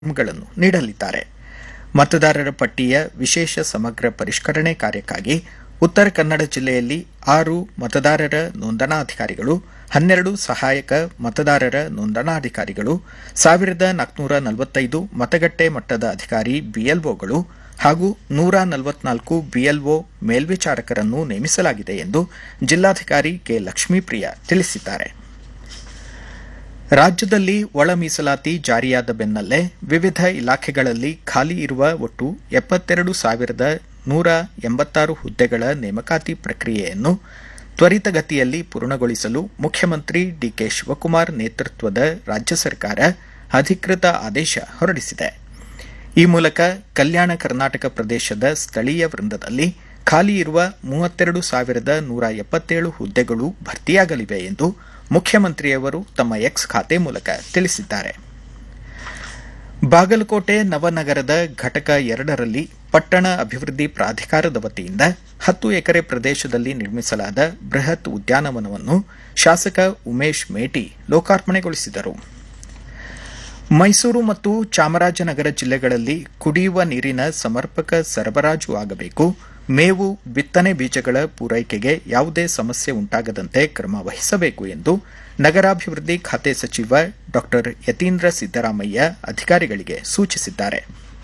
ಗಳನ್ನು ನೀಡಲಿದ್ದಾರೆ ಮತದಾರರ ಪಟ್ಟಿಯ ವಿಶೇಷ ಸಮಗ್ರ ಪರಿಷ್ಕರಣೆ ಕಾರ್ಯಕ್ಕಾಗಿ ಉತ್ತರ ಕನ್ನಡ ಜಿಲ್ಲೆಯಲ್ಲಿ ಆರು ಮತದಾರರ ನೋಂದಣಾಧಿಕಾರಿಗಳು ಹನ್ನೆರಡು ಸಹಾಯಕ ಮತದಾರರ ನೋಂದಣಾಧಿಕಾರಿಗಳು ಸಾವಿರದ ನಾಲ್ಕುನೂರ ನಲವತ್ತೈದು ಮತಗಟ್ಟೆ ಮಟ್ಟದ ಅಧಿಕಾರಿ ಬಿಎಲ್ಒಗಳು ಹಾಗೂ ನೂರ ನಲವತ್ನಾಲ್ಕು ಬಿಎಲ್ಒ ಮೇಲ್ವಿಚಾರಕರನ್ನು ನೇಮಿಸಲಾಗಿದೆ ಎಂದು ಜಿಲ್ಲಾಧಿಕಾರಿ ಕೆ ಲಕ್ಷ್ಮೀಪ್ರಿಯ ತಿಳಿಸಿದ್ದಾರೆ ರಾಜ್ಯದಲ್ಲಿ ಒಳ ಮೀಸಲಾತಿ ಜಾರಿಯಾದ ಬೆನ್ನಲ್ಲೇ ವಿವಿಧ ಇಲಾಖೆಗಳಲ್ಲಿ ಖಾಲಿ ಇರುವ ಒಟ್ಟು ಎಪ್ಪತ್ತೆರಡು ಸಾವಿರದ ನೂರ ಎಂಬತ್ತಾರು ಹುದ್ದೆಗಳ ನೇಮಕಾತಿ ಪ್ರಕ್ರಿಯೆಯನ್ನು ತ್ವರಿತಗತಿಯಲ್ಲಿ ಪೂರ್ಣಗೊಳಿಸಲು ಮುಖ್ಯಮಂತ್ರಿ ಡಿಕೆ ಶಿವಕುಮಾರ್ ನೇತೃತ್ವದ ರಾಜ್ಯ ಸರ್ಕಾರ ಅಧಿಕೃತ ಆದೇಶ ಹೊರಡಿಸಿದೆ ಈ ಮೂಲಕ ಕಲ್ಯಾಣ ಕರ್ನಾಟಕ ಪ್ರದೇಶದ ಸ್ಥಳೀಯ ವೃಂದದಲ್ಲಿ ಖಾಲಿ ಇರುವ ಮೂವತ್ತೆರಡು ಸಾವಿರದ ನೂರ ಎಪ್ಪತ್ತೇಳು ಹುದ್ದೆಗಳು ಭರ್ತಿಯಾಗಲಿವೆ ಎಂದು ಮುಖ್ಯಮಂತ್ರಿಯವರು ತಮ್ಮ ಎಕ್ಸ್ ಖಾತೆ ಮೂಲಕ ತಿಳಿಸಿದ್ದಾರೆ ಬಾಗಲಕೋಟೆ ನವನಗರದ ಘಟಕ ಎರಡರಲ್ಲಿ ಪಟ್ಟಣ ಅಭಿವೃದ್ಧಿ ಪ್ರಾಧಿಕಾರದ ವತಿಯಿಂದ ಹತ್ತು ಎಕರೆ ಪ್ರದೇಶದಲ್ಲಿ ನಿರ್ಮಿಸಲಾದ ಬೃಹತ್ ಉದ್ಯಾನವನವನ್ನು ಶಾಸಕ ಉಮೇಶ್ ಮೇಟಿ ಲೋಕಾರ್ಪಣೆಗೊಳಿಸಿದರು ಮೈಸೂರು ಮತ್ತು ಚಾಮರಾಜನಗರ ಜಿಲ್ಲೆಗಳಲ್ಲಿ ಕುಡಿಯುವ ನೀರಿನ ಸಮರ್ಪಕ ಸರಬರಾಜು ಆಗಬೇಕು ಮೇವು ಬಿತ್ತನೆ ಬೀಜಗಳ ಪೂರೈಕೆಗೆ ಯಾವುದೇ ಸಮಸ್ಯೆ ಉಂಟಾಗದಂತೆ ಕ್ರಮ ವಹಿಸಬೇಕು ಎಂದು ನಗರಾಭಿವೃದ್ಧಿ ಖಾತೆ ಸಚಿವ ಡಾ ಯತೀಂದ್ರ ಸಿದ್ದರಾಮಯ್ಯ ಅಧಿಕಾರಿಗಳಿಗೆ ಸೂಚಿಸಿದ್ದಾರೆ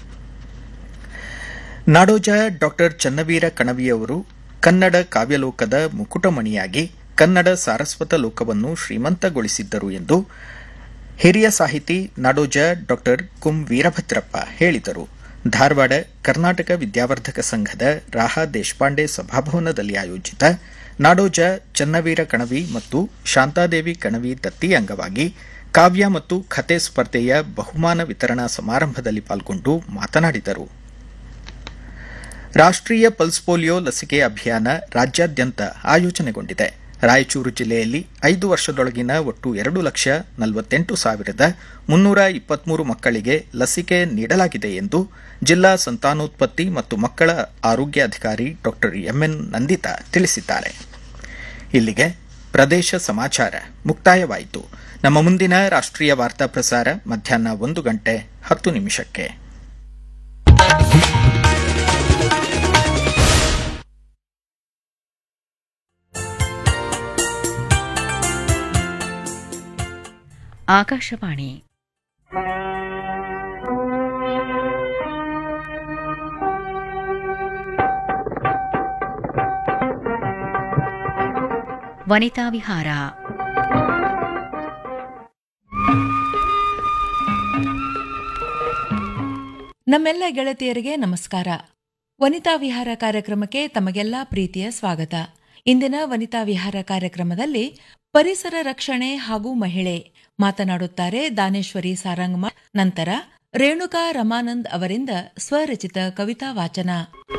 ನಾಡೋಜ ಡಾ ಚನ್ನವೀರ ಕಣವಿಯವರು ಕನ್ನಡ ಕಾವ್ಯಲೋಕದ ಮುಕುಟಮಣಿಯಾಗಿ ಕನ್ನಡ ಸಾರಸ್ವತ ಲೋಕವನ್ನು ಶ್ರೀಮಂತಗೊಳಿಸಿದ್ದರು ಎಂದು ಹಿರಿಯ ಸಾಹಿತಿ ನಾಡೋಜ ಡಾ ಕುಂ ವೀರಭದ್ರಪ್ಪ ಹೇಳಿದರು ಧಾರವಾಡ ಕರ್ನಾಟಕ ವಿದ್ಯಾವರ್ಧಕ ಸಂಘದ ರಾಹಾ ದೇಶಪಾಂಡೆ ಸಭಾಭವನದಲ್ಲಿ ಆಯೋಜಿತ ನಾಡೋಜ ಚನ್ನವೀರ ಕಣವಿ ಮತ್ತು ಶಾಂತಾದೇವಿ ಕಣವಿ ದತ್ತಿ ಅಂಗವಾಗಿ ಕಾವ್ಯ ಮತ್ತು ಕತೆ ಸ್ಪರ್ಧೆಯ ಬಹುಮಾನ ವಿತರಣಾ ಸಮಾರಂಭದಲ್ಲಿ ಪಾಲ್ಗೊಂಡು ಮಾತನಾಡಿದರು ರಾಷ್ಟೀಯ ಪಲ್ಸ್ ಪೋಲಿಯೋ ಲಸಿಕೆ ಅಭಿಯಾನ ರಾಜ್ಯಾದ್ಯಂತ ಆಯೋಜನೆಗೊಂಡಿದೆ ರಾಯಚೂರು ಜಿಲ್ಲೆಯಲ್ಲಿ ಐದು ವರ್ಷದೊಳಗಿನ ಒಟ್ಟು ಎರಡು ಲಕ್ಷ ನಲವತ್ತೆಂಟು ಸಾವಿರದ ಮುನ್ನೂರ ಇಪ್ಪತ್ಮೂರು ಮಕ್ಕಳಿಗೆ ಲಸಿಕೆ ನೀಡಲಾಗಿದೆ ಎಂದು ಜಿಲ್ಲಾ ಸಂತಾನೋತ್ಪತ್ತಿ ಮತ್ತು ಮಕ್ಕಳ ಆರೋಗ್ಯ ಅಧಿಕಾರಿ ಡಾ ಎಂಎನ್ ನಂದಿತಾ ತಿಳಿಸಿದ್ದಾರೆ ಇಲ್ಲಿಗೆ ಪ್ರದೇಶ ಸಮಾಚಾರ ಮುಕ್ತಾಯವಾಯಿತು ನಮ್ಮ ಮುಂದಿನ ರಾಷ್ಟೀಯ ವಾರ್ತಾ ಪ್ರಸಾರ ಮಧ್ಯಾಹ್ನ ಒಂದು ಗಂಟೆ ಹತ್ತು ನಿಮಿಷಕ್ಕೆ ಆಕಾಶವಾಣಿ ವನಿತಾ ವಿಹಾರ ನಮ್ಮೆಲ್ಲ ಗೆಳತಿಯರಿಗೆ ನಮಸ್ಕಾರ ವನಿತಾ ವಿಹಾರ ಕಾರ್ಯಕ್ರಮಕ್ಕೆ ತಮಗೆಲ್ಲ ಪ್ರೀತಿಯ ಸ್ವಾಗತ ಇಂದಿನ ವನಿತಾ ವಿಹಾರ ಕಾರ್ಯಕ್ರಮದಲ್ಲಿ ಪರಿಸರ ರಕ್ಷಣೆ ಹಾಗೂ ಮಹಿಳೆ ಮಾತನಾಡುತ್ತಾರೆ ದಾನೇಶ್ವರಿ ಸಾರಂಗಮ ನಂತರ ರೇಣುಕಾ ರಮಾನಂದ್ ಅವರಿಂದ ಸ್ವರಚಿತ ಕವಿತಾ ವಾಚನ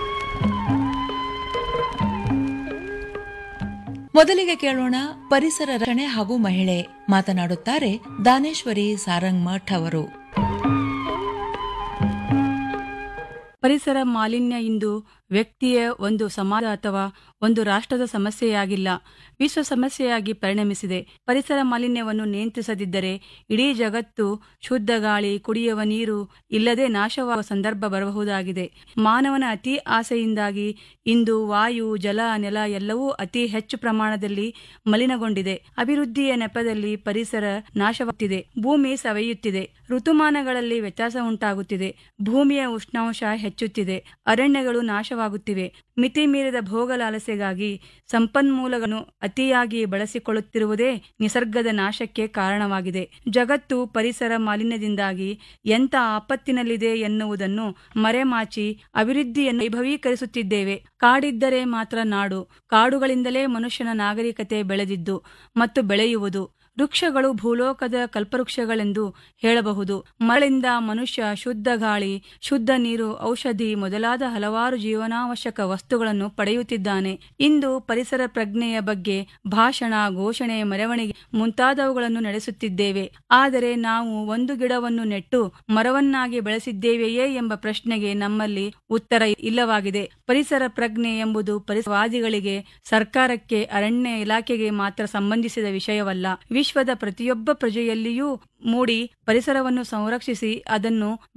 ಮೊದಲಿಗೆ ಕೇಳೋಣ ಪರಿಸರ ರಕ್ಷಣೆ ಹಾಗೂ ಮಹಿಳೆ ಮಾತನಾಡುತ್ತಾರೆ ದಾನೇಶ್ವರಿ ಸಾರಂಗಮಠ್ ಅವರು ಪರಿಸರ ಮಾಲಿನ್ಯ ಇಂದು ವ್ಯಕ್ತಿಯ ಒಂದು ಸಮಾಜ ಅಥವಾ ಒಂದು ರಾಷ್ಟ್ರದ ಸಮಸ್ಯೆಯಾಗಿಲ್ಲ ವಿಶ್ವ ಸಮಸ್ಯೆಯಾಗಿ ಪರಿಣಮಿಸಿದೆ ಪರಿಸರ ಮಾಲಿನ್ಯವನ್ನು ನಿಯಂತ್ರಿಸದಿದ್ದರೆ ಇಡೀ ಜಗತ್ತು ಶುದ್ಧ ಗಾಳಿ ಕುಡಿಯುವ ನೀರು ಇಲ್ಲದೆ ನಾಶವಾಗುವ ಸಂದರ್ಭ ಬರಬಹುದಾಗಿದೆ ಮಾನವನ ಅತಿ ಆಸೆಯಿಂದಾಗಿ ಇಂದು ವಾಯು ಜಲ ನೆಲ ಎಲ್ಲವೂ ಅತಿ ಹೆಚ್ಚು ಪ್ರಮಾಣದಲ್ಲಿ ಮಲಿನಗೊಂಡಿದೆ ಅಭಿವೃದ್ಧಿಯ ನೆಪದಲ್ಲಿ ಪರಿಸರ ನಾಶವಾಗುತ್ತಿದೆ ಭೂಮಿ ಸವೆಯುತ್ತಿದೆ ಋತುಮಾನಗಳಲ್ಲಿ ವ್ಯತ್ಯಾಸ ಉಂಟಾಗುತ್ತಿದೆ ಭೂಮಿಯ ಉಷ್ಣಾಂಶ ಹೆಚ್ಚುತ್ತಿದೆ ಅರಣ್ಯಗಳು ನಾಶವಾಗುತ್ತಿವೆ ಮಿತಿ ಮೀರಿದ ಭೋಗಲಾಲಸೆಗಾಗಿ ಸಂಪನ್ಮೂಲಗಳನ್ನು ಅತಿಯಾಗಿ ಬಳಸಿಕೊಳ್ಳುತ್ತಿರುವುದೇ ನಿಸರ್ಗದ ನಾಶಕ್ಕೆ ಕಾರಣವಾಗಿದೆ ಜಗತ್ತು ಪರಿಸರ ಮಾಲಿನ್ಯದಿಂದಾಗಿ ಎಂಥ ಆಪತ್ತಿನಲ್ಲಿದೆ ಎನ್ನುವುದನ್ನು ಮರೆಮಾಚಿ ಅಭಿವೃದ್ಧಿಯನ್ನು ವೈಭವೀಕರಿಸುತ್ತಿದ್ದೇವೆ ಕಾಡಿದ್ದರೆ ಮಾತ್ರ ನಾಡು ಕಾಡುಗಳಿಂದಲೇ ಮನುಷ್ಯನ ನಾಗರಿಕತೆ ಬೆಳೆದಿದ್ದು ಮತ್ತು ಬೆಳೆಯುವುದು ವೃಕ್ಷಗಳು ಭೂಲೋಕದ ಕಲ್ಪವೃಕ್ಷಗಳೆಂದು ಹೇಳಬಹುದು ಮರಳಿಂದ ಮನುಷ್ಯ ಶುದ್ಧ ಗಾಳಿ ಶುದ್ಧ ನೀರು ಔಷಧಿ ಮೊದಲಾದ ಹಲವಾರು ಜೀವನಾವಶ್ಯಕ ವಸ್ತುಗಳನ್ನು ಪಡೆಯುತ್ತಿದ್ದಾನೆ ಇಂದು ಪರಿಸರ ಪ್ರಜ್ಞೆಯ ಬಗ್ಗೆ ಭಾಷಣ ಘೋಷಣೆ ಮೆರವಣಿಗೆ ಮುಂತಾದವುಗಳನ್ನು ನಡೆಸುತ್ತಿದ್ದೇವೆ ಆದರೆ ನಾವು ಒಂದು ಗಿಡವನ್ನು ನೆಟ್ಟು ಮರವನ್ನಾಗಿ ಬೆಳೆಸಿದ್ದೇವೆಯೇ ಎಂಬ ಪ್ರಶ್ನೆಗೆ ನಮ್ಮಲ್ಲಿ ಉತ್ತರ ಇಲ್ಲವಾಗಿದೆ ಪರಿಸರ ಪ್ರಜ್ಞೆ ಎಂಬುದು ಪರಿಸರವಾದಿಗಳಿಗೆ ಸರ್ಕಾರಕ್ಕೆ ಅರಣ್ಯ ಇಲಾಖೆಗೆ ಮಾತ್ರ ಸಂಬಂಧಿಸಿದ ವಿಷಯವಲ್ಲ ವಿಶ್ವ ವಿಶ್ವದ ಪ್ರತಿಯೊಬ್ಬ ಪ್ರಜೆಯಲ್ಲಿಯೂ ಮೂಡಿ ಪರಿಸರವನ್ನು ಸಂರಕ್ಷಿಸಿ ಅದನ್ನು